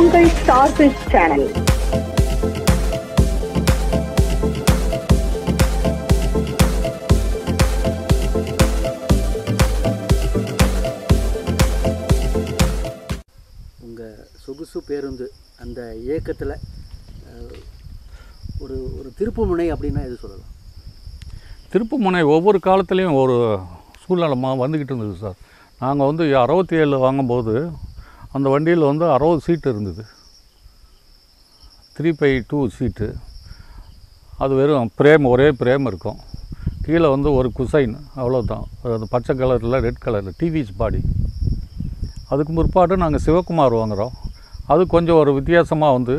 உங்கள் star fish channel உங்கள் சொகுசு பேருந்து அந்த இயக்கத்தில் ஒரு ஒரு திருப்புமுனை அப்படின்னா எது சொல்லலாம் திருப்புமுனை ஒவ்வொரு காலத்துலேயும் ஒரு சூழ்நிலைமாக வந்துக்கிட்டு இருந்தது சார் நாங்கள் வந்து அறுபத்தி ஏழில் வாங்கும்போது அந்த வண்டியில் வந்து அறுபது சீட்டு இருந்தது த்ரீ பை டூ சீட்டு அது வெறும் பிரேம் ஒரே பிரேம் இருக்கும் கீழே வந்து ஒரு குசைன் அவ்வளோதான் அது பச்சை கலரில் ரெட் கலரில் டிவிஸ் பாடி அதுக்கு முற்பாடு நாங்கள் சிவகுமார் வாங்குகிறோம் அது கொஞ்சம் ஒரு வித்தியாசமாக வந்து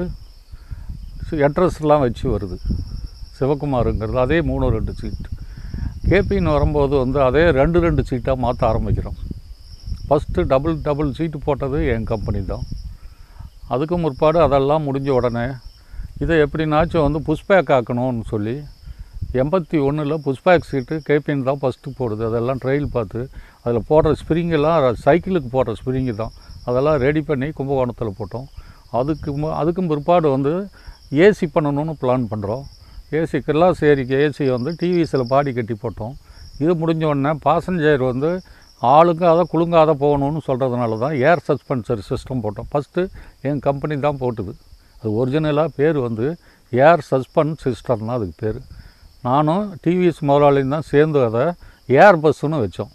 அட்ரஸ்லாம் வச்சு வருது சிவகுமாருங்கிறது அதே மூணு ரெண்டு சீட் கேபின்னு வரும்போது வந்து அதே ரெண்டு ரெண்டு சீட்டாக மாற்ற ஆரம்பிக்கிறோம் ஃபஸ்ட்டு டபுள் டபுள் சீட்டு போட்டது என் கம்பெனி தான் அதுக்கு முற்பாடு அதெல்லாம் முடிஞ்ச உடனே இதை எப்படினாச்சும் வந்து புஷ்பேக் ஆக்கணும்னு சொல்லி எண்பத்தி ஒன்றில் புஷ்பேக் சீட்டு கேபின் தான் ஃபஸ்ட்டு போடுது அதெல்லாம் ட்ரையல் பார்த்து அதில் போடுற ஸ்ப்ரிங்கெல்லாம் சைக்கிளுக்கு போடுற ஸ்ப்ரிங்கு தான் அதெல்லாம் ரெடி பண்ணி கும்பகோணத்தில் போட்டோம் அதுக்கு மு- அதுக்கும் பிற்பாடு வந்து ஏசி பண்ணணும்னு பிளான் பண்ணுறோம் ஏசி கிர்லாசேரிக்கு ஏசி வந்து டிவிஸில் பாடி கட்டி போட்டோம் இது முடிஞ்ச உடனே பாசஞ்சர் வந்து ஆளுங்க அதை குலுங்காத போகணும்னு சொல்கிறதுனால தான் ஏர் சஸ்பென்சர் சிஸ்டம் போட்டோம் ஃபஸ்ட்டு என் கம்பெனி தான் போட்டுது அது ஒரிஜினலாக பேர் வந்து ஏர் சஸ்பென்ஸ் சிஸ்டம்னா அதுக்கு பேர் நானும் டிவிஎஸ் முதலாளியும் தான் சேர்ந்து அதை ஏர் பஸ்ஸுன்னு வச்சோம்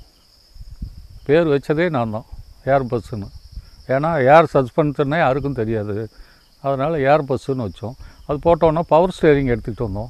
பேர் வச்சதே நான் தான் ஏர் பஸ்ஸுன்னு ஏன்னா ஏர் சஸ்பென்ஷன்னே யாருக்கும் தெரியாது அதனால் ஏர் பஸ்ஸுன்னு வச்சோம் அது போட்டோன்னா பவர் ஸ்டேரிங் எடுத்துகிட்டு வந்தோம்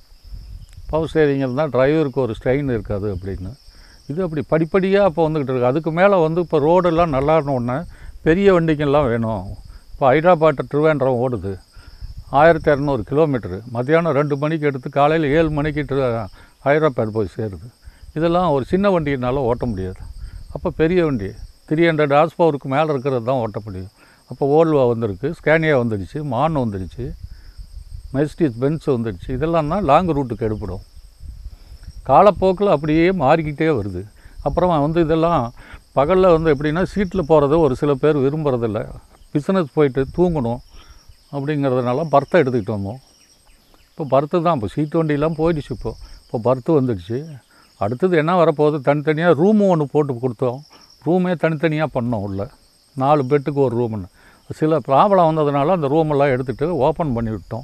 பவர் ஸ்டேரிங் இருந்தால் டிரைவருக்கு ஒரு ஸ்ட்ரெயின் இருக்காது அப்படின்னு இது அப்படி படிப்படியாக இப்போ வந்துக்கிட்டு இருக்கு அதுக்கு மேலே வந்து இப்போ ரோடெல்லாம் நல்லா உடனே பெரிய வண்டிக்கெல்லாம் வேணும் இப்போ ஹைதராபாத் ட்ரிவேண்ட்ரம் ஓடுது ஆயிரத்தி இரநூறு கிலோமீட்டரு மத்தியானம் ரெண்டு மணிக்கு எடுத்து காலையில் ஏழு மணிக்கு ட்ரி- ஹைதராபாத் போய் சேருது இதெல்லாம் ஒரு சின்ன வண்டியினால ஓட்ட முடியாது அப்போ பெரிய வண்டி த்ரீ ஹண்ட்ரட் ஹார்ஸ் பவருக்கு மேலே இருக்கிறது தான் ஓட்ட முடியும் அப்போ ஓல்வா வந்திருக்கு ஸ்கேனியா வந்துடுச்சு மான் வந்துடுச்சு மெஸ்டிஸ் பென்ஸ் வந்துடுச்சு இதெல்லாம் தான் லாங் ரூட்டுக்கு எடுப்படும் காலப்போக்கில் அப்படியே மாறிக்கிட்டே வருது அப்புறமா வந்து இதெல்லாம் பகலில் வந்து எப்படின்னா சீட்டில் போகிறது ஒரு சில பேர் விரும்புறதில்ல பிஸ்னஸ் போயிட்டு தூங்கணும் அப்படிங்கிறதுனால பர்த்தை எடுத்துக்கிட்டு வந்தோம் இப்போ பர்த்து தான் இப்போ சீட்டு வண்டியெல்லாம் போயிடுச்சு இப்போ இப்போ பர்த்து வந்துடுச்சு அடுத்தது என்ன வரப்போகுது தனித்தனியாக ரூமு ஒன்று போட்டு கொடுத்தோம் ரூமே தனித்தனியாக பண்ணோம் உள்ள நாலு பெட்டுக்கு ஒரு ரூம்னு சில ப்ராப்ளம் வந்ததுனால அந்த ரூமெல்லாம் எடுத்துகிட்டு ஓப்பன் பண்ணி விட்டோம்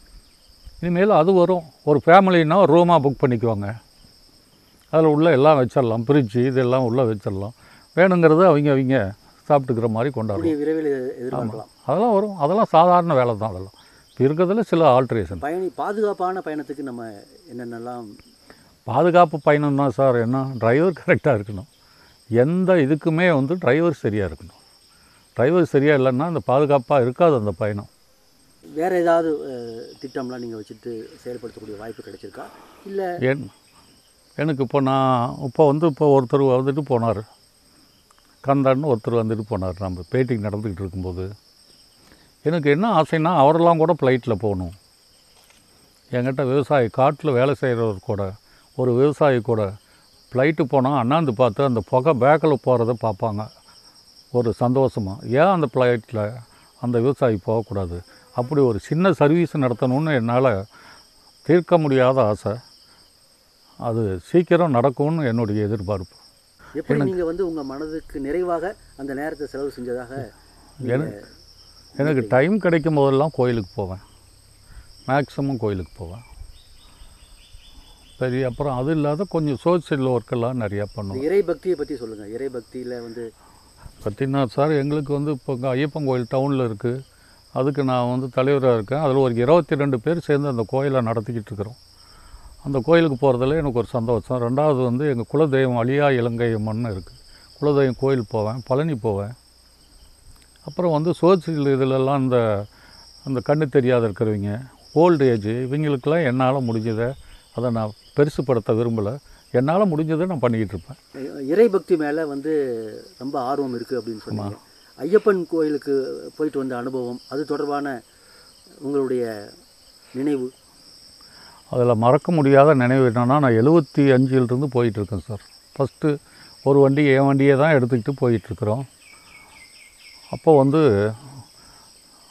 இனிமேல் அது வரும் ஒரு ஃபேமிலின்னா ஒரு ரூமாக புக் பண்ணிக்குவாங்க அதில் உள்ள எல்லாம் வச்சிடலாம் ஃப்ரிட்ஜு இதெல்லாம் உள்ளே வச்சிடலாம் வேணுங்கிறது அவங்க அவங்க சாப்பிட்டுக்கிற மாதிரி கொண்டாடுவோம் கூடிய விரைவில் எ- எதிர்பார்க்கலாம் அதெல்லாம் வரும் அதெல்லாம் சாதாரண வேலை தான் அதெல்லாம் இப்போ இருக்கிறதுல சில ஆல்ட்ரேஷன் பயணி பாதுகாப்பான பயணத்துக்கு நம்ம என்னென்னலாம் பாதுகாப்பு பயணம் தான் சார் என்ன டிரைவர் கரெக்டாக இருக்கணும் எந்த இதுக்குமே வந்து டிரைவர் சரியாக இருக்கணும் டிரைவர் சரியாக இல்லைன்னா அந்த பாதுகாப்பாக இருக்காது அந்த பயணம் வேறு ஏதாவது அஹ், திட்டம்லாம் நீங்கள் வச்சுட்டு செயல்படுத்தக்கூடிய வாய்ப்பு கிடைச்சிருக்கா இல்லை என் எனக்கு இப்போ நான் இப்போ வந்து இப்போ ஒருத்தர் வந்துட்டு போனார் கந்தான்னு ஒருத்தர் வந்துட்டு போனார் நம்ம பேட்டிங் நடந்துக்கிட்டு இருக்கும்போது எனக்கு என்ன ஆசைன்னா அவரெல்லாம் கூட ஃப்ளைட்டில் போகணும் என்கிட்ட விவசாயி காட்டில் வேலை செய்கிறவர் கூட ஒரு விவசாயி கூட ஃப்ளைட்டு போனால் அண்ணாந்து பார்த்து அந்த புகை பேக்கில் போகிறத பார்ப்பாங்க ஒரு சந்தோஷமாக ஏன் அந்த ஃப்ளைட்டில் அந்த விவசாயி போகக்கூடாது அப்படி ஒரு சின்ன சர்வீஸ் நடத்தணும்னு என்னால் தீர்க்க முடியாத ஆசை அது சீக்கிரம் நடக்கும்னு என்னுடைய எதிர்பார்ப்பு எப்படி நீங்கள் வந்து உங்கள் மனதுக்கு நிறைவாக அந்த நேரத்தை செலவு செஞ்சதாக எனக்கு எனக்கு டைம் கிடைக்கும் போதெல்லாம் கோயிலுக்கு போவேன் மேக்ஸிமம் கோயிலுக்கு போவேன் சரி அப்புறம் அது இல்லாத கொஞ்சம் சோசியல் ஒர்க்கெல்லாம் நிறையா பண்ணுவேன் இறை பக்தியை பற்றி சொல்லுங்கள் இறை பக்தியில் வந்து பார்த்தீங்கன்னா சார் எங்களுக்கு வந்து இப்போ இங்க ஐயப்பன் கோயில் டவுனில் இருக்குது அதுக்கு நான் வந்து தலைவராக இருக்கேன் அதில் ஒரு இருபத்தி ரெண்டு பேர் சேர்ந்து அந்த கோயிலை நடத்திக்கிட்டு இருக்கிறோம் அந்த கோயிலுக்கு போகிறதுல எனக்கு ஒரு சந்தோஷம் ரெண்டாவது வந்து எங்கள் குலதெய்வம் அழியா இலங்கை அம்மன் இருக்குது குலதெய்வம் கோயில் போவேன் பழனி போவேன் அப்புறம் வந்து சோசியல் இதிலெல்லாம் இந்த அந்த கண்ணு தெரியாத இருக்கிறவங்க ஓல்டு ஏஜ் இவங்களுக்கெல்லாம் என்னால் முடிஞ்சதை அதை நான் பெருசுப்படுத்த விரும்பலை என்னால் முடிஞ்சதை நான் பண்ணிக்கிட்டு இருப்பேன் அஹ், இறை பக்தி மேலே வந்து ரொம்ப ஆர்வம் இருக்குது அப்படின்னு சொன்னாங்க ஐயப்பன் கோயிலுக்கு போயிட்டு வந்த அனுபவம் அது தொடர்பான உங்களுடைய நினைவு அதில் மறக்க முடியாத நினைவு என்னென்னா நான் எழுபத்தி அஞ்சிலிருந்து போயிட்டுருக்கேன் சார் ஃபஸ்ட்டு ஒரு வண்டி என் வண்டியை தான் எடுத்துக்கிட்டு போயிட்டுருக்குறோம் அப்போ வந்து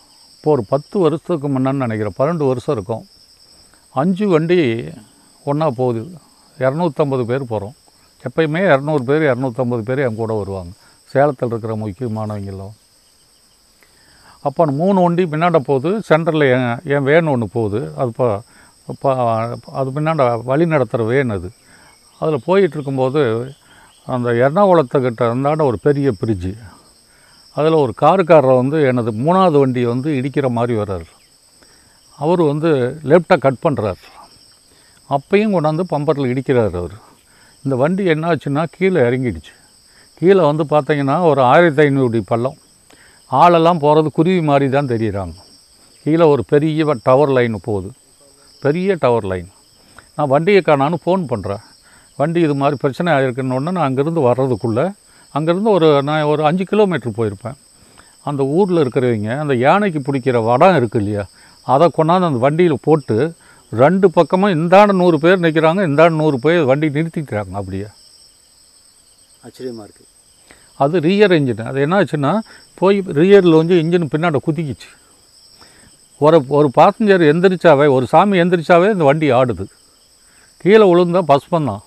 இப்போ ஒரு பத்து வருஷத்துக்கு முன்னான்னு நினைக்கிறேன் பன்னெண்டு வருஷம் இருக்கும் அஞ்சு வண்டி ஒன்றா போகுது இரநூத்தம்பது பேர் போகிறோம் எப்பயுமே இரநூறு பேர் இரநூத்தம்பது பேர் என் கூட வருவாங்க சேலத்தில் இருக்கிற முக்கியமானவங்களும் அப்போ அந்த மூணு வண்டி பின்னாண்ட போகுது சென்டரில் என் என் வேன் ஒன்று போகுது அது இப்போ இப்போ அது பின்னாண்ட வழி நடத்துகிற வேன் அது அதில் போயிட்டு இருக்கும்போது அந்த எர்ணாகுளத்துக்கிட்ட இருந்தாண்ட ஒரு பெரிய பிரிட்ஜு அதில் ஒரு காருக்காரரை வந்து எனது மூணாவது வண்டியை வந்து இடிக்கிற மாதிரி வர்றாரு அவர் வந்து லெஃப்ட்டை கட் பண்ணுறார் அப்பையும் கொண்டாந்து பம்பரில் இடிக்கிறார் அவர் இந்த வண்டி என்னாச்சுன்னா கீழே இறங்கிடுச்சு கீழே வந்து பார்த்தீங்கன்னா ஒரு ஆயிரத்தி ஐநூறு பள்ளம் ஆளெல்லாம் போகிறது குருவி மாதிரி தான் தெரியுறாங்க கீழே ஒரு பெரிய டவர் லைன் போகுது பெரிய டவர் லைன் நான் வண்டியை காணான்னு ஃபோன் பண்ணுறேன் வண்டி இது மாதிரி பிரச்சனை ஆகிருக்குன்னு உடனே நான் அங்கேருந்து வர்றதுக்குள்ளே அங்கேருந்து ஒரு நான் ஒரு அஞ்சு கிலோமீட்டர் போயிருப்பேன் அந்த ஊரில் இருக்கிறவங்க அந்த யானைக்கு பிடிக்கிற வடம் இருக்கு இல்லையா அதை கொண்டாந்து அந்த வண்டியில் போட்டு ரெண்டு பக்கமும் இந்தாண்ட நூறு பேர் நிற்கிறாங்க இந்தாண்ட நூறு பேர் வண்டி நிறுத்திக்கிறாங்க அப்படியே ஆச்சரியமாக இருக்குது அது ரியர் இன்ஜின் அது என்ன ஆச்சுன்னா போய் ரியரில் வந்து இன்ஜின் பின்னாடி குதிக்கிச்சு ஒரு ஒரு பாசஞ்சர் எந்திரிச்சாவே ஒரு சாமி எந்திரிச்சாவே இந்த வண்டி ஆடுது கீழே விழுந்தா பஸ்பம் தான்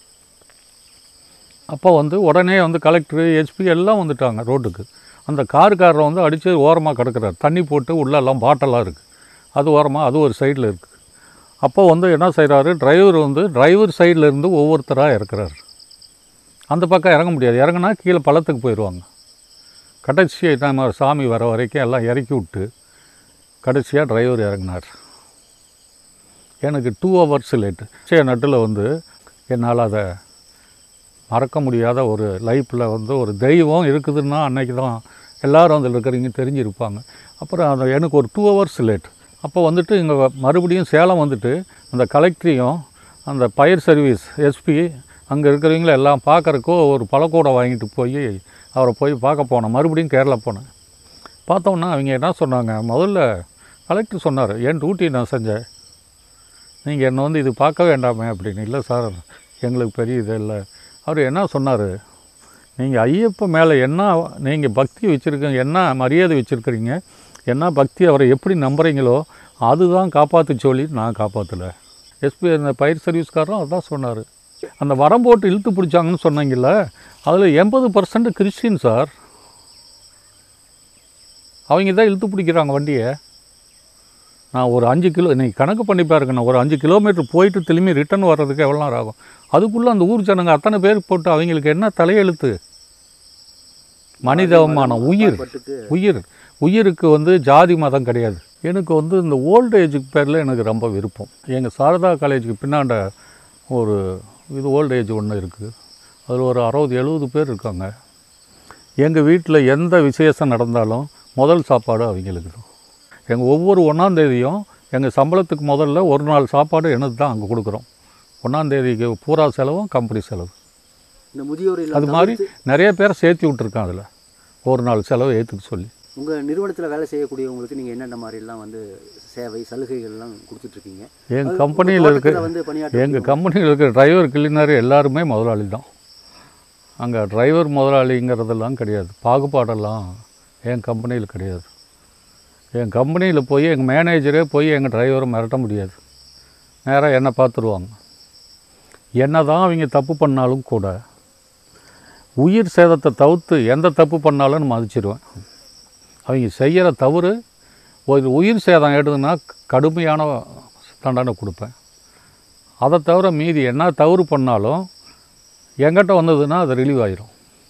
அப்போ வந்து உடனே வந்து கலெக்டர் எஸ்பி எல்லாம் வந்துட்டாங்க ரோட்டுக்கு அந்த காருக்காரரை வந்து அடித்து ஓரமாக கிடக்குறாரு தண்ணி போட்டு உள்ளெல்லாம் பாட்டெல்லாம் இருக்குது அது ஓரமாக அது ஒரு சைடில் இருக்குது அப்போ வந்து என்ன செய்கிறாரு டிரைவர் வந்து டிரைவர் சைடில் இருந்து ஒவ்வொருத்தராக இறக்குறாரு அந்த பக்கம் இறங்க முடியாது இறங்குனா கீழே பள்ளத்துக்கு போயிடுவாங்க கடைசி நம்ம சாமி வர வரைக்கும் எல்லாம் இறக்கி விட்டு கடைசியாக டிரைவர் இறங்கினார் எனக்கு டூ ஹவர்ஸ் லேட்டு சே நட்டில் வந்து என்னால் அதை மறக்க முடியாத ஒரு லைஃப்பில் வந்து ஒரு தெய்வம் இருக்குதுன்னா அன்னைக்கு தான் எல்லாரும் அதில் இருக்கிறவங்க தெரிஞ்சிருப்பாங்க அப்புறம் அந்த எனக்கு ஒரு டூ ஹவர்ஸ் லேட் அப்போ வந்துட்டு இங்கே மறுபடியும் சேலம் வந்துட்டு அந்த கலெக்டரையும் அந்த பயிர் சர்வீஸ் எஸ்பி அங்கே இருக்கிறவங்கள எல்லாம் பார்க்கறக்கோ ஒரு பழக்கூடை வாங்கிட்டு போய் அவரை போய் பார்க்க போனேன் மறுபடியும் கேரளா போனேன் பார்த்தோன்னா அவங்க என்ன சொன்னாங்க முதல்ல கலெக்டர் சொன்னார் என் டியூட்டி நான் செஞ்சேன் நீங்கள் என்னை வந்து இது பார்க்க வேண்டாமே அப்படின்னு இல்லை சார் எங்களுக்கு பெரிய இது இல்லை அவர் என்ன சொன்னார் நீங்கள் ஐயப்ப மேலே என்ன நீங்கள் பக்தி வச்சுருக்கீங்க என்ன மரியாதை வச்சுருக்கிறீங்க என்ன பக்தி அவரை எப்படி நம்புறீங்களோ அதுதான் காப்பாற்று சொல்லி நான் காப்பாற்றலை எஸ்பி அந்த பயிர் சர்வீஸ்காரரும் அதான் சொன்னார் அந்த வரம் போட்டு இழுத்து பிடிச்சாங்கன்னு சொன்னீங்கல்ல அதில் எண்பது பர்சன்ட் கிறிஸ்டின் சார் அவங்க தான் இழுத்து பிடிக்கிறாங்க வண்டியை நான் ஒரு அஞ்சு கிலோ இன்னைக்கு கணக்கு பண்ணி பாருங்க நான் ஒரு அஞ்சு கிலோமீட்டர் போயிட்டு திரும்பி ரிட்டர்ன் வர்றதுக்கு எவ்வளோ நேரம் ஆகும் அதுக்குள்ளே அந்த ஊர் ஜனங்க அத்தனை பேர் போட்டு அவங்களுக்கு என்ன தலையெழுத்து மனித அவமானம் உயிர் பட்டுக்கு உயிர் உயிருக்கு வந்து ஜாதி மதம் கிடையாது எனக்கு வந்து இந்த ஓல்டு ஏஜுக்கு பேரில் எனக்கு ரொம்ப விருப்பம் எங்கள் சாரதா காலேஜுக்கு பின்னாண்ட ஒரு இது ஓல்டு ஏஜ் ஒன்று இருக்குது அதில் ஒரு அறுபது எழுபது பேர் இருக்காங்க எங்கள் வீட்டில் எந்த விசேஷம் நடந்தாலும் முதல் சாப்பாடு அவங்களுக்கு தான் எங்கள் ஒவ்வொரு ஒன்றாந்தேதியும் எங்கள் சம்பளத்துக்கு முதல்ல ஒரு நாள் சாப்பாடு எனக்கு தான் அங்கே கொடுக்குறோம் ஒன்றாந்தேதிக்கு பூரா செலவும் கம்பெனி செலவு இந்த முதியோர் அது இல்லம் மாதிரி தவிர்த்து நிறைய பேரை சேர்த்து விட்ருக்கேன் அதில் ஒரு நாள் செலவு ஏற்றுக்க சொல்லி உங்கள் நிறுவனத்தில் வேலை செய்யக்கூடியவங்களுக்கு நீங்கள் என்னென்ன மாதிரிலாம் வந்து சேவை சலுகைகள்லாம் கொடுத்துட்ருக்கீங்க எங்கள் கம்பெனியில் இருக்க வந்து பணியாற்ற எங்கள் கம்பெனியில் இருக்கிற டிரைவர் கிளீனர் எல்லாருமே முதலாளி தான் அங்கே டிரைவர் முதலாளிங்கிறதெல்லாம் கிடையாது பாகுபாடெல்லாம் என் கம்பெனியில் கிடையாது என் கம்பெனியில் போய் எங்கள் மேனேஜரே போய் எங்கள் டிரைவரை மிரட்ட முடியாது நேராக என்னை பார்த்துருவாங்க என்ன தான் அவங்க தப்பு பண்ணாலும் கூட உயிர் சேதத்தை தவிர்த்து எந்த தப்பு பண்ணாலும் மதிச்சிருவேன் அவங்க செய்கிற தவறு ஒரு உயிர் சேதம் எடுதுன்னா கடுமையான தண்டனை கொடுப்பேன் அதை தவிர மீதி என்ன தவறு பண்ணாலும் என்கிட்ட வந்ததுன்னா அது ரிலீவ் ஆயிரும்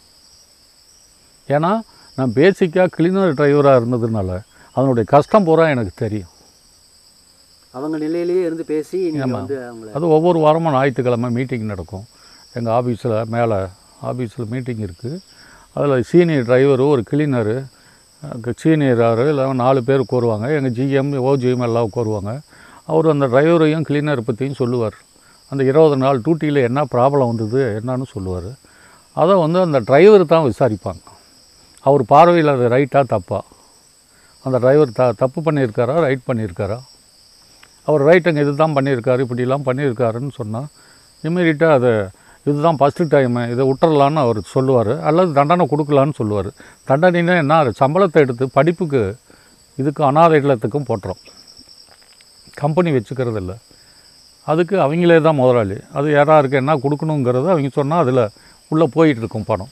ஏன்னா நான் பேசிக்காக கிளீனர் டிரைவராக இருந்ததுனால அதனுடைய கஷ்டம் பூரா எனக்கு தெரியும் அவங்க நிலையிலேயே இருந்து பேசி நீங்கள் ஆமா. வந்து அவங்கள அது ஒவ்வொரு வாரமும் ஞாயிற்றுக்கிழமை மீட்டிங் நடக்கும் எங்கள் ஆஃபீஸில் மேலே ஆஃபீஸில் மீட்டிங் இருக்குது அதில் சீனியர் டிரைவரு ஒரு கிளீனரு சீனியராரு இல்லை நாலு பேர் கோருவாங்க எங்கள் ஜிஎம் ஓஜிஎம் எல்லாம் கோருவாங்க அவர் அந்த டிரைவரையும் கிளீனரை பற்றியும் சொல்லுவார் அந்த இருபது நாள் டியூட்டியில் என்ன ப்ராப்ளம் வந்தது என்னன்னு சொல்லுவார் அதை வந்து அந்த டிரைவர் தான் விசாரிப்பாங்க அவர் பார்வையில் அது ரைட்டாக தப்பா அந்த டிரைவர் த தப்பு பண்ணியிருக்காரா ரைட் பண்ணியிருக்காரா அவர் ரைட்டுங்க இது தான் பண்ணியிருக்காரு இப்படிலாம் பண்ணியிருக்காருன்னு சொன்னால் இம்மீடியட்டாக அது இதுதான் ஃபஸ்ட்டு டைமு இதை விட்டுறலான்னு அவர் சொல்லுவார் அல்லது தண்டனை கொடுக்கலான்னு சொல்லுவார் தண்டனைன்னா என்ன அது சம்பளத்தை எடுத்து படிப்புக்கு இதுக்கு அனாதை இல்லத்துக்கும் போட்டுறோம் கம்பெனி வச்சுக்கிறது இல்லை அதுக்கு அவங்களே தான் முதலாளி அது யாராருக்கு என்ன கொடுக்கணுங்கிறத அவங்க சொன்னால் அதில் உள்ளே போயிட்டு இருக்கும் பணம்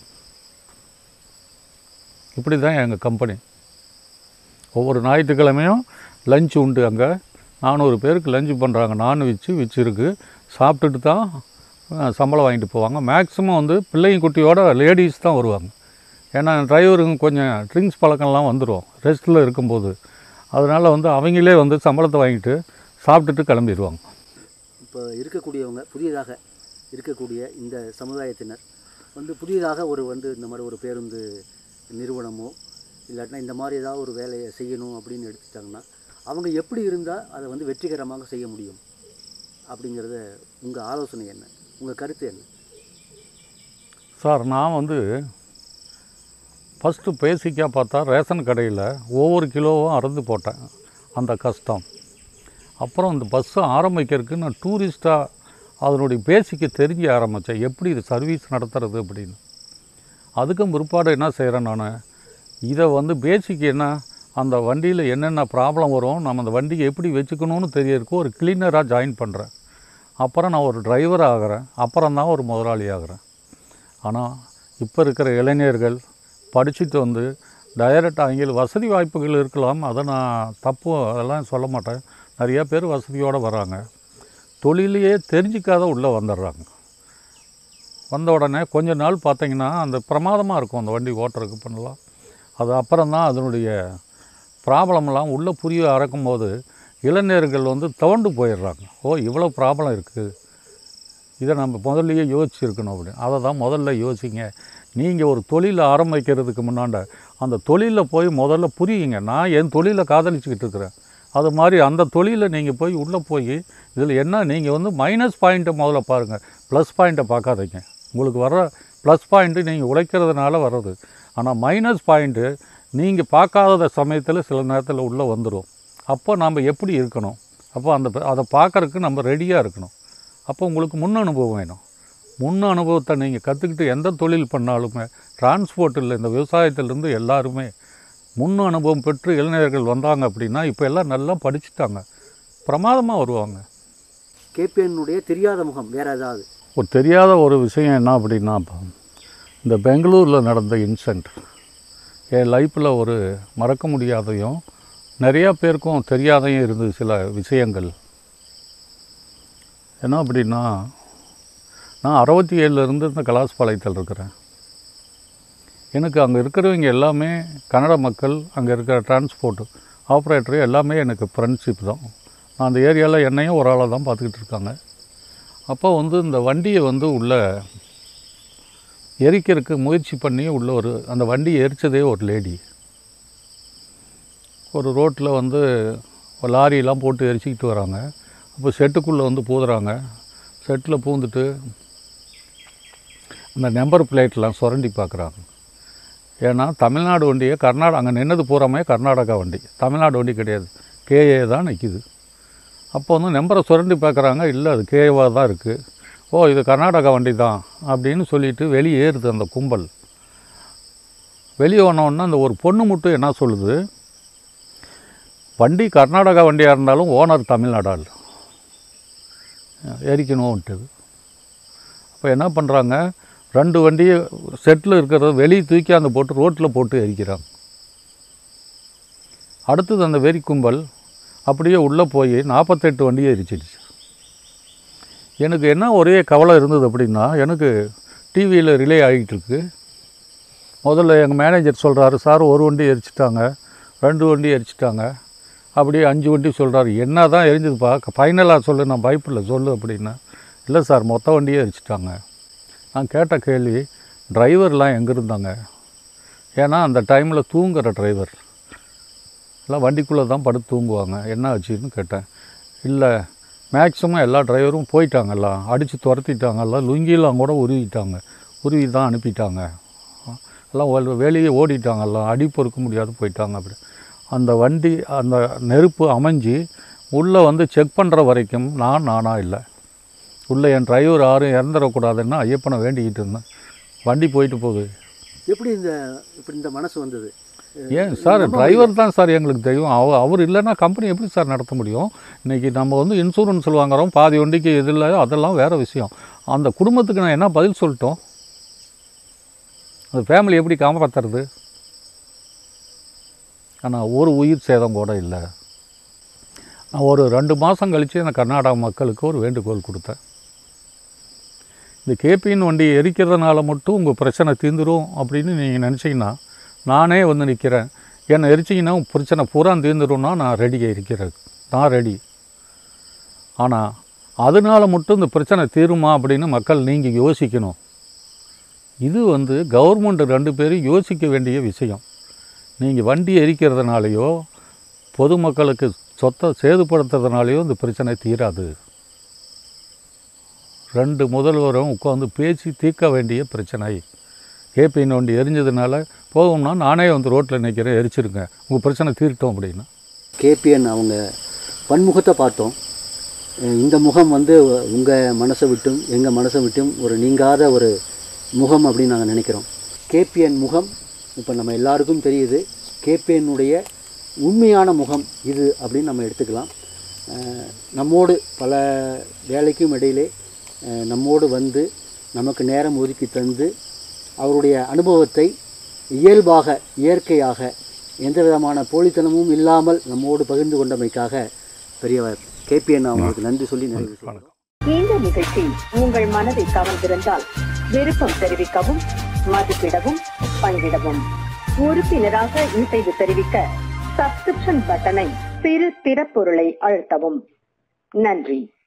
இப்படி தான் எங்கள் கம்பெனி ஒவ்வொரு ஞாயிற்றுக்கிழமையும் லஞ்ச் உண்டு அங்கே நானூறு பேருக்கு லஞ்சு பண்ணுறாங்க நான் வச்சு வச்சுருக்கு சாப்பிட்டுட்டு தான் அஹ், சம்பளம் வாங்கிட்டு போவாங்க மேக்ஸிமம் வந்து பிள்ளைங்க குட்டியோட லேடிஸ் தான் வருவாங்க ஏன்னா டிரைவருங்க கொஞ்சம் ட்ரிங்க்ஸ் பழக்கம்லாம் வந்துடும் ரெஸ்ட்டில் இருக்கும்போது அதனால் வந்து அவங்களே வந்து சம்பளத்தை வாங்கிட்டு சாப்பிட்டுட்டு கிளம்பிடுவாங்க இப்போ இருக்கக்கூடியவங்க புதியதாக இருக்கக்கூடிய இந்த சமுதாயத்தினர் வந்து புதியதாக ஒரு வந்து இந்த மாதிரி ஒரு பேருந்து நிறுவனமோ இல்லாட்டினா இந்த மாதிரி ஏதாவது ஒரு வேலையை செய்யணும் அப்படின்னு எடுத்துட்டாங்கன்னா அவங்க எப்படி இருந்தால் அதை வந்து வெற்றிகரமாக செய்ய முடியும் அப்படிங்கிறத உங்கள் ஆலோசனை என்ன உங்கள் கருத்து என்ன சார் நான் வந்து ஃபஸ்ட்டு பேசிக்காக பார்த்தா ரேஷன் கடையில் ஒவ்வொரு கிலோவும் அறுந்து போட்டேன் அந்த கஷ்டம் அப்புறம் இந்த பஸ்ஸு ஆரம்பிக்கிறதுக்கு நான் டூரிஸ்ட்டாக அதனுடைய பேசிக்கை தெரிஞ்சு ஆரம்பித்தேன் எப்படி இது சர்வீஸ் நடத்துறது அப்படின்னு அதுக்கும் பிற்பாடு என்ன செய்கிறேன் நான் இதை வந்து பேசிக் என்ன அந்த வண்டியில் என்னென்ன ப்ராப்ளம் வரும் நம்ம அந்த வண்டியை எப்படி வச்சுக்கணும்னு தெரியறதுக்கு ஒரு கிளீனராக ஜாயின் பண்ணுறேன் அப்புறம் நான் ஒரு டிரைவர் ஆகிறேன் அப்புறம் தான் ஒரு முதலாளி ஆகிறேன் ஆனால் இப்போ இருக்கிற இளைஞர்கள் படிச்சுட்டு வந்து டைரக்ட் அவங்க வசதி வாய்ப்புகள் இருக்கலாம் அதை நான் தப்பு அதெல்லாம் சொல்ல மாட்டேன் நிறையா பேர் வசதியோடு வராங்க தொழிலையே தெரிஞ்சிக்காத உள்ளே வந்துடுறாங்க வந்த உடனே கொஞ்ச நாள் பார்த்தீங்கன்னா அந்த பிரமாதமாக இருக்கும் அந்த வண்டி ஓட்டுறதுக்கு பண்ணலாம் அது அப்புறம் தான் அதனுடைய ப்ராப்ளம்லாம் உள்ளே புரிய ஆரக்கும்போது இளைஞர்கள் வந்து துவண்டு போயிடுறாங்க ஓ இவ்வளோ ப்ராப்ளம் இருக்குது இதை நம்ம முதல்லயே யோசிச்சிருக்கணும் அப்படின்னு அதை தான் முதல்ல யோசிங்க நீங்கள் ஒரு தொழிலை ஆரம்பிக்கிறதுக்கு முன்னாண்ட அந்த தொழிலில் போய் முதல்ல புரியுங்க நான் என் தொழிலை காதலிச்சுக்கிட்டு இருக்கிறேன் அது மாதிரி அந்த தொழிலை நீங்கள் போய் உள்ளே போய் இதில் என்ன நீங்கள் வந்து மைனஸ் பாயிண்ட்டை முதல்ல பாருங்கள் ப்ளஸ் பாயிண்ட்டை பார்க்காதீங்க உங்களுக்கு வர ப்ளஸ் பாயிண்ட்டு நீங்கள் உழைக்கிறதுனால வர்றது ஆனால் மைனஸ் பாயிண்ட்டு நீங்கள் பார்க்காத சமயத்தில் சில நேரத்தில் உள்ளே வந்துடும் அப்போ நம்ம எப்படி இருக்கணும் அப்போ அந்த அதை பார்க்கறதுக்கு நம்ம ரெடியாக இருக்கணும் அப்போ உங்களுக்கு முன் அனுபவம் வேணும் முன் அனுபவத்தை நீங்கள் கற்றுக்கிட்டு எந்த தொழில் பண்ணாலுமே டிரான்ஸ்போர்ட்டில் இந்த விவசாயத்திலேருந்து எல்லாருமே முன் அனுபவம் பெற்று இளைஞர்கள் வந்தாங்க அப்படின்னா இப்போ எல்லாம் நல்லா படிச்சுட்டாங்க பிரமாதமாக வருவாங்க கேபிஎன்னுடைய தெரியாத முகம் வேறு ஏதாவது ஒரு தெரியாத ஒரு விஷயம் என்ன அப்படின்னா இப்போ இந்த பெங்களூரில் நடந்த இன்சிடெண்ட் என் லைஃப்பில் ஒரு மறக்க முடியாதையும் நிறையா பேருக்கும் தெரியாதையும் இருந்தது சில விஷயங்கள் என்ன அப்படின்னா நான் அறுபத்தி ஏழுலேருந்து இந்த கலாஸ்பாளையத்தில் இருக்கிறேன் எனக்கு அங்கே இருக்கிறவங்க எல்லாமே கன்னட மக்கள் அங்கே இருக்கிற டிரான்ஸ்போர்ட் ஆப்ரேட்டரு எல்லாமே எனக்கு ஃப்ரெண்ட்ஷிப் தான் நான் அந்த ஏரியாவில் என்னையும் ஒரு ஆளாக தான் பார்த்துக்கிட்டு இருக்காங்க அப்போ வந்து இந்த வண்டியை வந்து உள்ள எரிக்கிறதுக்கு முயற்சி பண்ணி உள்ள ஒரு அந்த வண்டி எரிச்சதே ஒரு லேடி ஒரு ரோட்டில் வந்து ஒரு லாரியெல்லாம் போட்டு எரிச்சிக்கிட்டு வராங்க அப்போ செட்டுக்குள்ளே வந்து பூதுறாங்க செட்டில் பூந்துட்டு அந்த நம்பர் பிளேட்லாம் சுரண்டி பார்க்குறாங்க ஏன்னா தமிழ்நாடு வண்டியை கர்நாடகா அங்கே நின்னது பூராமே கர்நாடகா வண்டி தமிழ்நாடு வண்டி கிடையாது கேஏ தான் நிற்கிது அப்போ வந்து நம்பரை சுரண்டி பார்க்குறாங்க இல்லை அது கேவாக தான் இருக்குது ஓ இது கர்நாடகா வண்டி தான் அப்படின்னு சொல்லிட்டு வெளியே ஏறுது அந்த கும்பல் வெளியே வந்தோடனே அந்த ஒரு பொண்ணு மட்டும் என்ன சொல்லுது வண்டி கர்நாடகா வண்டியாக இருந்தாலும் ஓனர் தமிழ்நாடால் எரிக்கணும்ன்ட்டுது அப்போ என்ன பண்ணுறாங்க ரெண்டு வண்டியை செட்டில் இருக்கிறத வெளியே தூக்கி அந்த போட்டு ரோட்டில் போட்டு எரிக்கிறாங்க அடுத்தது அந்த வெறி கும்பல் அப்படியே உள்ளே போய் நாற்பத்தெட்டு வண்டியை எரிச்சிடுச்சு எனக்கு என்ன ஒரே கவலை இருந்தது அப்படின்னா எனக்கு டிவியில் ரிலே ஆகிட்டு இருக்கு முதல்ல எங்கள் மேனேஜர் சொல்கிறாரு சார் ஒரு வண்டி எரிச்சிட்டாங்க ரெண்டு வண்டி எரிச்சிட்டாங்க அப்படியே அஞ்சு வண்டி சொல்கிறாரு என்ன தான் எரிஞ்சதுப்பா ஃபைனலாக சொல்லு நான் பயப்பில்லை சொல்லு அப்படின்னா இல்லை சார் மொத்த வண்டியே எரிச்சிட்டாங்க நான் கேட்ட கேள்வி டிரைவர்லாம் எங்கே இருந்தாங்க ஏன்னா அந்த டைமில் தூங்குற டிரைவர் எல்லாம் வண்டிக்குள்ளே தான் படுத்து தூங்குவாங்க என்ன ஆச்சுன்னு கேட்டேன் இல்லை மேக்ஸிமம் எல்லா டிரைவரும் போயிட்டாங்க எல்லாம் அடித்து துரத்திட்டாங்க எல்லாம் லுங்கிலாம் கூட உருவிட்டாங்க உருவி தான் அனுப்பிட்டாங்க எல்லாம் வெ- வெளியே ஓடிட்டாங்க எல்லாம் அடி பொறுக்க முடியாது போயிட்டாங்க அப்படி அந்த வண்டி அந்த நெருப்பு அமைஞ்சு உள்ளே வந்து செக் பண்ணுற வரைக்கும் நான் நானா இல்லை உள்ளே என் டிரைவர் யாரும் இறந்துடக்கூடாதுன்னு ஐயப்பனை வேண்டிக்கிட்டு இருந்தேன் வண்டி போயிட்டு போகுது எப்படி இந்த இப்படி இந்த மனசு வந்தது ஏன் சார் டிரைவர் தான் சார் எங்களுக்கு தெய்வம் அவ அவர் இல்லைன்னா கம்பெனி எப்படி சார் நடத்த முடியும் இன்றைக்கி நம்ம வந்து இன்சூரன்ஸ் வாங்குறோம் பாதி வண்டிக்கு இது இல்லை அதெல்லாம் வேறு விஷயம் அந்த குடும்பத்துக்கு நான் என்ன பதில் சொல்லிட்டோம் அந்த ஃபேமிலி எப்படி காப்பாற்றுறது ஆனால் ஒரு உயிர் சேதம் கூட இல்லை நான் ஒரு ரெண்டு மாதம் கழித்து அந்த கர்நாடகா மக்களுக்கு ஒரு வேண்டுகோள் கொடுத்தேன் இந்த கேபிஎன் வண்டி எரிக்கிறதுனால மட்டும் உங்கள் பிரச்சனை தீர்ந்துரும் அப்படின்னு நீங்கள் நினச்சிங்கன்னா நானே வந்து நிற்கிறேன் என்னை எரிச்சிங்கன்னா உங்க பிரச்சனை பூரா தீர்ந்துரும்னா நான் ரெடியாக இருக்கிறேன் நான் ரெடி ஆனால் அதனால மட்டும் இந்த பிரச்சனை தீருமா அப்படின்னு மக்கள் நீங்கள் யோசிக்கணும் இது வந்து கவர்மெண்ட் ரெண்டு பேரும் யோசிக்க வேண்டிய விஷயம் நீங்கள் வண்டி எரிக்கிறதுனாலையோ பொதுமக்களுக்கு சொத்தை சேதுப்படுத்துறதுனாலையோ இந்த பிரச்சனை தீராது ரெண்டு முதல்வரும் உட்காந்து பேசி தீர்க்க வேண்டிய பிரச்சனை கேபிஎன் வண்டி எரிஞ்சதுனால போகும்னா நானே வந்து ரோட்டில் நிற்கிறேன் எரிச்சிருங்க உங்கள் பிரச்சனை தீர்ட்டோம் அப்படின்னு கேபிஎன் அவங்க பன்முகத்தை பார்த்தோம் அஹ் இந்த முகம் வந்து உங்கள் மனசை விட்டும் எங்கள் மனசை விட்டும் ஒரு நீங்காத ஒரு முகம் அப்படின்னு நாங்கள் நினைக்கிறோம் கேபிஎன் முகம் இப்போ நம்ம எல்லாருக்கும் தெரியுது கேபிஎன்னுடைய உண்மையான முகம் இது அப்படின்னு நம்ம எடுத்துக்கலாம் அஹ் நம்மோடு பல வேலைக்கும் இடையிலே அஹ் நம்மோடு வந்து நமக்கு நேரம் ஒதுக்கி தந்து அவருடைய அனுபவத்தை இயல்பாக இயற்கையாக எந்த விதமான போலித்தனமும் இல்லாமல் நம்மோடு பகிர்ந்து கொண்டமைக்காக பெரியவர் கேபிஎன் அவங்களுக்கு நன்றி சொல்லி நிறைவு செய்கிறோம் இந்த நிகழ்ச்சி உங்கள் மனதை கவர்ந்திருந்தால் விருப்பம் தெரிவிக்கவும் மதிப்பிடவும் பங்கிடவும் உறுப்பினராக இசைவு தெரிவிக்க சப்ஸ்கிரிப்ஷன் பட்டனை சிறு திறப்பொருளை அழுத்தவும் நன்றி